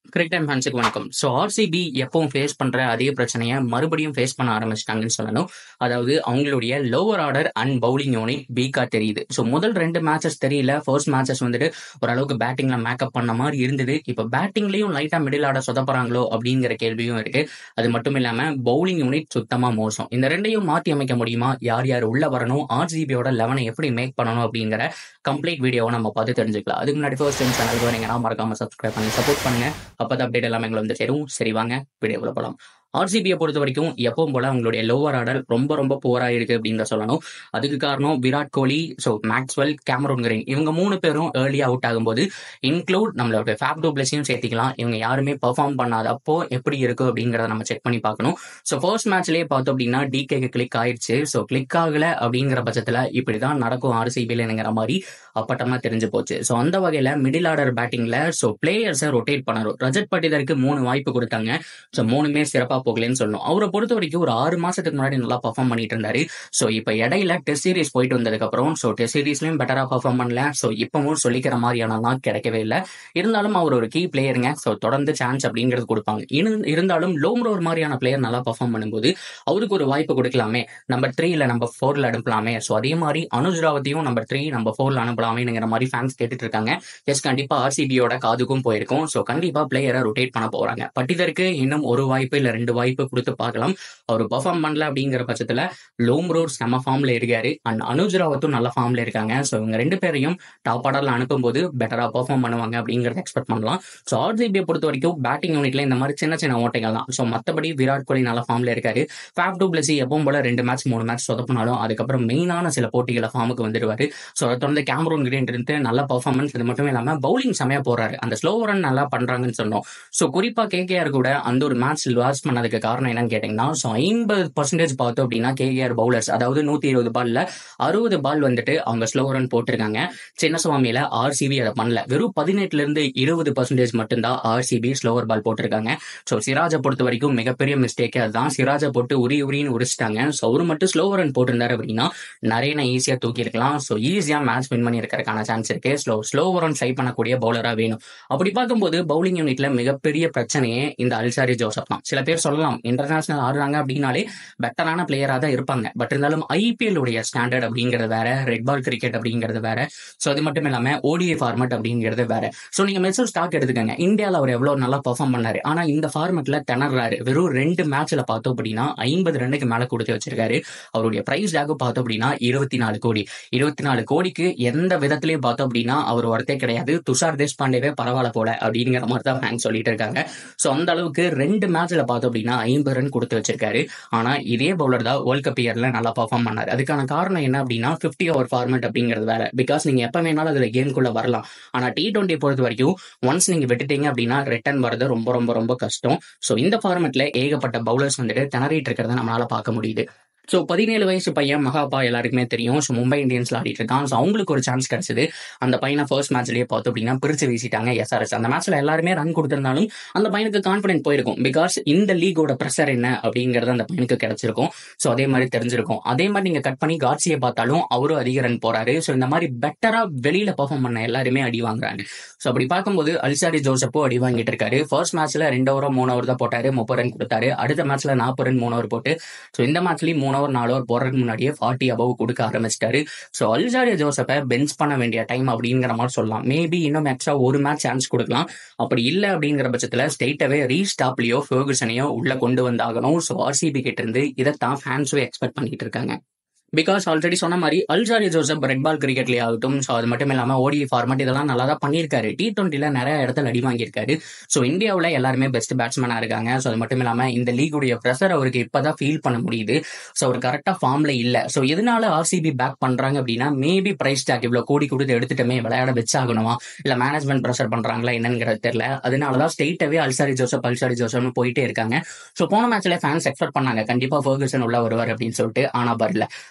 கிரிக் time ஃபேன்ஸுக்கு வணக்கம் so RCB எப்பவும் ஃபேஸ் பண்ற அதே பிரச்சனையை மறுபடியும் ஃபேஸ் பண்ண ஆரம்பிச்சிட்டாங்கன்னு சொல்லணும் அதாவது அவங்களுடைய lower order and bowling unit வீக்கா தெரியுது ஸோ முதல் ரெண்டு மேட்சஸ் தெரியல ஃபர்ஸ்ட் மேட்சஸ் வந்துட்டு ஓரளவுக்கு பேட்டிங்ல மேக்கப் பண்ண மாதிரி இருந்தது இப்போ பேட்டிங்லயும் லைட்டா மிடில் ஆர்டர் சொதப்படுறாங்களோ அப்படிங்கிற கேள்வியும் இருக்கு அது மட்டும் இல்லாம பவுலிங் யூனிட் சுத்தமா மோசம் இந்த ரெண்டையும் மாத்தி அமைக்க முடியுமா யார் யார் உள்ள வரணும் ஆர்சிபியோட லெவனை எப்படி மேக் பண்ணணும் அப்படிங்கிற கம்ப்ளீட் வீடியோவை நம்ம பார்த்து தெரிஞ்சுக்கலாம் அதுக்கு முன்னாடி ஃபர்ஸ்ட் டைம் சேனலுக்கு வரீங்கன்னா மறக்காம சப்ஸ்கிரைப் பண்ணி சப்போர்ட் பண்ணுங்க அப்பதான் அப்டேட் எல்லாமே எங்களை வந்து சேரும் சரி வாங்க வீடியோக்குள்ள போலாம் ஆர்சிபியை பொறுத்த வரைக்கும் எப்பவும் போல அவங்களுடைய லோவர் ஆர்டர் ரொம்ப ரொம்ப போரா இருக்கு அப்படின்னு தான் சொல்லணும் அதுக்கு காரணம் Virat Kohli so Maxwell Cameron Green இவங்க மூணு பேரும் ஏர்லி அவுட் ஆகும்போது இன்க்ளூட் நம்மளோட ஃபேப் டூப்ளஸையும் சேர்த்திக்கலாம் இவங்க யாருமே பெர்ஃபார்ம் பண்ணாதப்போ எப்படி இருக்கு அப்படிங்கிறத நம்ம செக் பண்ணி பார்க்கணும் ஸோ ஃபர்ஸ்ட் மேட்ச்லேயே பார்த்தோம் அப்படின்னா டிகேக்கு கிளிக் ஆயிடுச்சு ஸோ கிளிக் ஆகல அப்படிங்கிற பட்சத்தில் இப்படிதான் நடக்கும் ஆர்சிபியிலங்கிற மாதிரி அப்பட்டமா தெரிஞ்சு போச்சு ஸோ அந்த வகையில மிடில் ஆர்டர் பேட்டிங்ல ஸோ பிளேயர்ஸை ரொட்டேட் பண்ணணும் ரஜத் பட்டிதருக்கு மூணு வாய்ப்பு கொடுத்தாங்க ஸோ மூணுமே சிறப்பா போகலன்னு சொல்லணும் அவரை பொறுத்த வரைக்கும் ஒரு ஆறு மாசத்துக்கு முன்னாடி நல்லா பர்ஃபார்ம் பண்ணிட்டு இருந்தாரு ஸோ இப்போ இடையில டெஸ்ட் சீரிஸ் போயிட்டு வந்ததுக்கு அப்புறம் ஸோ டெஸ்ட் சீரிஸ்லயும் பெட்டரா பர்ஃபார்ம் பண்ணல ஸோ இப்பவும் சொல்லிக்கிற மாதிரியானலாம் கிடைக்கவே இல்லை இருந்தாலும் அவர் ஒரு கீ பிளேயருங்க ஸோ தொடர்ந்து சான்ஸ் அப்படிங்கிறது கொடுப்பாங்க இரு- இருந்தாலும் லோம்ரோர் மாதிரியான பிளேயர் நல்லா பர்ஃபார்ம் பண்ணும்போது அவருக்கு ஒரு வாய்ப்பு கொடுக்கலாமே நம்பர் த்ரீ இல்ல நம்பர் ஃபோர்ல அனுப்பலாமே ஸோ அதே மாதிரி அனுஜ் ராவத்தையும் நம்பர் த்ரீ நம்பர் ஃபோர்ல அனுப்பலாமேங்கிற மாதிரி ஃபேன்ஸ் கேட்டுட்டு இருக்காங்க எஸ் கண்டிப்பா ஆர்சிபியோட காதுக்கும் போயிருக்கும் ஸோ கண்டிப்பா பிளேயரை ரொட்டேட் பண்ண போறாங்க பட்டிதருக்கு இன்னும் ஒரு வாய்ப்பு இல்ல ரெண்டு வாய்ப்பு கொடுத்து பார்க்கலாம் அவர் பெர்ஃபார்ம் பண்ணல அப்படிங்கிற பட்சத்துல லோம்ரோர் செம ஃபார்ம்ல இருக்காரு அண்ட் அனுஜ் ராவத்தும் நல்ல ஃபார்ம்ல இருக்காங்க ஸோ இவங்க ரெண்டு பேரையும் டாப் ஆர்டர்ல அனுப்பும்போது பெட்டரா பெர்ஃபார்ம் பண்ணுவாங்க அப்படிங்கறத எக்ஸ்பெக்ட் பண்ணலாம் ஸோ ஆர்சிபியை பொறுத்த வரைக்கும் பேட்டிங் யூனிட்ல இந்த மாதிரி சின்ன சின்ன ஓட்டைகள் தான் ஸோ மற்றபடி விராட் கோலி நல்ல ஃபார்ம்ல இருக்காரு ஃபேப் டூ பிளஸி எப்பவும் போல ரெண்டு மேட்ச் மூணு மேட்ச் சொதப்பினாலும் அதுக்கப்புறம் மெயினான சில போட்டிகளை ஃபார்முக்கு வந்துடுவாரு ஸோ அதை தொடர்ந்து கேமரூன் கிரீன் இருந்து நல்ல பர்ஃபார்மன்ஸ் இது மட்டும் இல்லாம பவுலிங் செமையா போறாரு அந்த ஸ்லோ ரன் நல்லா பண்றாங்கன்னு சொன்னோம் ஸோ குறிப்பா கேகேஆர் கூட அந்த ஒரு மேட்ச் லாஸ் பண்ணதுக்கு காரணம் என்னன்னு கேட்டீங்கன்னா ஸோ ஐம்பது பர்சன்டேஜ் பார்த்தோம் அப்படின்னா கேகேஆர் பவுலர்ஸ் அதாவது நூத்தி இருபது பால்ல அறுபது பால் வந்துட்டு அவங்க ஸ்லோ ரன் போட்டிருக்காங்க சின்னசுவாமியில ஆர்சிபி அதை பண்ணல வெறும் பதினெட்டுல இருந்து இருபது பர்சன்டேஜ் மட்டும்தான் ஆர்சிபி ஸ்லோவர் பால் போட்டிருக்காங்க ஸோ சிராஜை பொறுத்த வரைக்கும் மிகப்பெரிய மிஸ்டேக்கே அதுதான் சிராஜை போட்டு உரி உரின்னு உரிச்சிட்டாங்க ஸோ அவரு மட்டும் ஸ்லோ ரன் போட்டிருந்தாரு அப்படின்னா நிறைய ஈஸியா தூக்கி இருக்கலாம் ஸோ ஈஸியா மேட்ச் வின் பண்ணி இருக்கிறதுக்கான சான்ஸ் இருக்கு ஸ்லோ ஸ்லோ ரன் ட்ரை பண்ணக்கூடிய பவுலரா வேணும் அப்படி பார்க்கும்போது பவுலிங் யூனிட்ல மிகப்பெரிய பிரச்சனையே இந்த அல்சாரி ஜோசப் தான் சில பேர் சொல்லலாம் இன்டர்நேஷனல் ஆடுறாங்க அப்படின்னாலே பெட்டரான பிளேயரா தான் இருப்பாங்க பட் இருந்தாலும் ஐபிஎல் உடைய ஸ்டாண்டர்ட் அப்படிங்கிறது வேற ரெட் பால் கிரிக்கெட் அப்படிங்கிறது வேற ஸோ அது மட்டும் இல்லாம ஓடிஐ ஃபார்மட் அப்படிங்கிறது வேற ஸோ நீங்க மெசூர் ஸ்டாக் எடுத்துக்கங்க இந்தியாவில் அவர் எவ்வளவு நல்லா பெர்ஃபார்ம் பண்ணாரு ஆனா இந்த ஃபார்மெட்ல திணறாரு வெறும் ரெண்டு மேட்ச்ல பார்த்தோம் அப்படின்னா ஐம்பது ரன்னுக்கு மேல கொடுத்து வச்சிருக்காரு அவருடைய பிரைஸ் டேக் பார்த்தோம் அப்படின்னா இருபத்தி நாலு கோடி இருபத்தி நாலு கோடிக்கு எந்த விதத்திலையும் பார்த்தோம் அப்படின்னா அவர் ஒருத்தே கிடையாது துஷார் தேஷ்பாண்டேவே பரவாயில்ல போல அப்படிங்கிற மாதிரி தான் ஃபேன் சொல்லிட்டு இருக்காங்க ஸோ அந்த அளவுக்கு ரெண்டு மேட்ச்ல பார்த்தோம் அப்படின்னா ஐம்பது ரன் கொடுத்து வச்சிருக்காரு ஆனா இதே பவுலர் தான் வேர்ல்ட் கப் இயர்ல நல்லா பர்ஃபார்ம் பண்ணாரு அதுக்கான காரணம் என்ன அப்படின்னா 50 ஓவர் ஃபார்மேட் அப்படிங்கிறது வேற பிகாஸ் நீங்க எப்ப வேணாலும் அதுல கேம்குள்ள வரலாம் ஆனா டி டுவெண்ட்டி பொறுத்த வரைக்கும் ஒன்ஸ் நீங்க விட்டுட்டீங்க அப்படின்னா ரிட்டர்ன் வரது ரொம்ப ரொம்ப ரொம்ப கஷ்டம் ஸோ இந்த ஃபார்மேட்ல ஏகப்பட்ட பவுலர்ஸ் வந்துட்டு திணறிட்டு இருக்கிறத நம்மளால பார்க்க முடியுது ஸோ பதினேழு வயசு பையன் மகாபா எல்லாருக்குமே தெரியும் ஸோ மும்பை இந்தியன்ஸ்ல ஆடிட்டு இருக்கான் ஸோ அவங்களுக்கு ஒரு சான்ஸ் கிடைச்சது அந்த பையனை ஃபர்ஸ்ட் மேட்ச்லயே பார்த்தோம் அப்படின்னா பிரிச்சு வீசிட்டாங்க எஸ்ஆர்எஸ் அந்த மேட்ச்ல எல்லாருமே ரன் கொடுத்திருந்தாலும் அந்த பையனுக்கு கான்ஃபிடென்ட் போயிருக்கும் பிகாஸ் இந்த லீகோட ப்ரெஷர் என்ன அப்படிங்கறது அந்த பையனுக்கு கிடைச்சிருக்கும் ஸோ அதே மாதிரி தெரிஞ்சிருக்கும் அதே மாதிரி நீங்க கட் பண்ணி காட்சியை பார்த்தாலும் அவரும் அதிக ரன் போறாரு ஸோ இந்த மாதிரி பெட்டரா வெளியில பெர்ஃபார்ம் பண்ண எல்லாருமே அடி வாங்குறாங்க ஸோ அப்படி பார்க்கும்போது அல்சாரி ஜோசப்போ அடி வாங்கிட்டு இருக்காரு ஃபர்ஸ்ட் மேட்ச்ல ரெண்டு ஓவர் மூணு ஓவர் தான் போட்டாரு முப்பது ரன் கொடுத்தாரு அடுத்த மேட்ச்ல நாற்பது ரன் மூணு ஓவர் போட்டு ஸோ இந்த மேட்ச்லயும் மூணு ஓவர் நாலு ஓவர் போடுறதுக்கு முன்னாடியே ஃபார்ட்டி அபவ் கொடுக்க ஆரம்பிச்சிட்டாரு ஸோ அல்சாரி ஜோசப்பை பெஞ்ச் பண்ண வேண்டிய டைம் அப்படிங்கிற மாதிரி சொல்லலாம் மேபி இன்னும் எக்ஸ்ட்ரா ஒரு மேட்ச் சான்ஸ் கொடுக்கலாம் அப்படி இல்லை அப்படிங்கிற பட்சத்தில் ஸ்டேட்டாவே ரீஸ்டாப்லயோ ஃபெர்குசனையோ உள்ள கொண்டு வந்தாகணும் ஸோ ஆர்சிபி கிட்ட இருந்து இதைத்தான் ஃபேன்ஸும் எக்ஸ்பெக்ட் பண்ணிட்டு இருக்காங்க பிகாஸ் ஆல்ரெடி சொன்ன மாதிரி அல்சாரி ஜோசப் ரெட் பால் கிரிக்கெட்லேயே ஆகட்டும் ஸோ அது மட்டும் இல்லாமல் ஓடி ஃபார்மட் இதெல்லாம் நல்லா தான் பண்ணியிருக்காரு டி டுவெண்ட்டில நிறைய இடத்துல அடி வாங்கியிருக்காரு ஸோ இந்தியாவில் எல்லாருமே பெஸ்ட் பேட்ஸ்மேனாக இருக்காங்க ஸோ அது மட்டும் இல்லாமல் இந்த லீகுடைய ப்ரெஷர் அவருக்கு இப்போதான் ஃபீல் பண்ண முடியுது ஸோ அவர் கரெக்டாக ஃபார்ம்ல இல்லை ஸோ எதனால ஆர்சிபி பேக் பண்றாங்க அப்படின்னா மேபி பிரைஸ் டேக் இவ்வளோ கோடி கொடுத்து எடுத்துட்டோமே விளையாட வச்சாகணுமா இல்லை மேனேஜ்மெண்ட் ப்ரெஷர் பண்றாங்களா என்னங்கிறது தெரியல அதனால தான் ஸ்டேட்டாவே அல்சாரி ஜோசப் அல்சாரி ஜோசப்னு போயிட்டே இருக்காங்க ஸோ போன மேட்ச்ல ஃபேன்ஸ் எக்ஸ்பெக்ட் பண்ணாங்க கண்டிப்பா ஃபர்கூசன் உள்ள வருவார் அப்படின்னு சொல்லிட்டு ஆனா வரல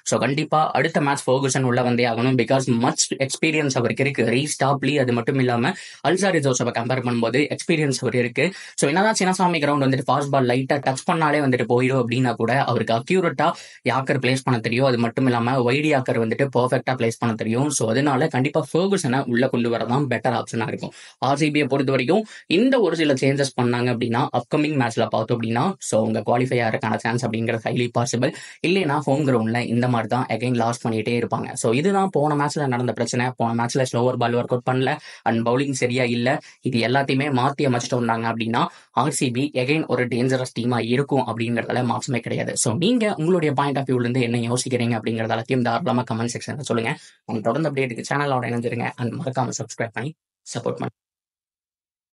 ஸோ கண்டிப்பா அடுத்த மேட்ச் ஃபோகசன் உள்ள வந்தே ஆகணும் பிகாஸ் மச் எக்ஸ்பீரியன்ஸ் அவருக்கு இருக்கு ரீஸ்டாப்லி அது மட்டும் இல்லாம அல்சாரி ஜோசப்பை கம்பேர் பண்ணும்போது எக்ஸ்பீரியன்ஸ் அவர் இருக்கு ஸோ என்னதான் சின்னசாமி கிரவுண்ட் வந்துட்டு ஃபாஸ்ட் பால் லைட்டா டச் பண்ணாலே வந்துட்டு போயிடும் அப்படின்னா கூட அவருக்கு அக்யூரேட்டா யாக்கர் பிளேஸ் பண்ண தெரியும் அது மட்டும் இல்லாம வைடி யாக்கர் வந்துட்டு பர்ஃபெக்டா பிளேஸ் பண்ண தெரியும் ஸோ அதனால கண்டிப்பா ஃபர்குசனை உள்ள கொண்டு வரதான் பெட்டர் ஆப்ஷனா இருக்கும் ஆர்சிபியை பொறுத்த வரைக்கும் இந்த ஒரு சில சேஞ்சஸ் பண்ணாங்க அப்படின்னா அப்கமிங் மேட்ச்ல பார்த்தோம் அப்படின்னா ஸோ உங்க குவாலிஃபை ஆகிறதுக்கான சான்ஸ் அப்படிங்கிறது ஹைலி பாசிபிள் இல்லைன்னா ஹோம் கிரவுண்ட்ல இந்த மாதிரி தான் அகைன் லாஸ் பண்ணிட்டே இருப்பாங்க ஸோ இதுதான் போன மேட்ச்ல நடந்த பிரச்சனை போன மேட்ச்ல ஸ்லோவர் பால் ஒர்க் அவுட் பண்ணல அண்ட் பவுலிங் சரியா இல்ல இது எல்லாத்தையுமே மாத்தி அமைச்சிட்டு வந்தாங்க அப்படின்னா ஆர்சிபி எகைன் ஒரு டேஞ்சரஸ் டீமா இருக்கும் அப்படிங்கறதுல மாற்றமே கிடையாது ஸோ நீங்க உங்களுடைய பாயிண்ட் ஆஃப் வியூல இருந்து என்ன யோசிக்கிறீங்க அப்படிங்கறது எல்லாத்தையும் தாராளமா கமெண்ட் செக்ஷன்ல சொல்லுங்க அண்ட் தொடர்ந்து அப்டேட்டுக்கு சேனலோட இணைஞ்சிருங்க அண்ட் மறக்காம சப்ஸ்கிரைப் பண்ணி சப்போர்ட் பண்ணுங்க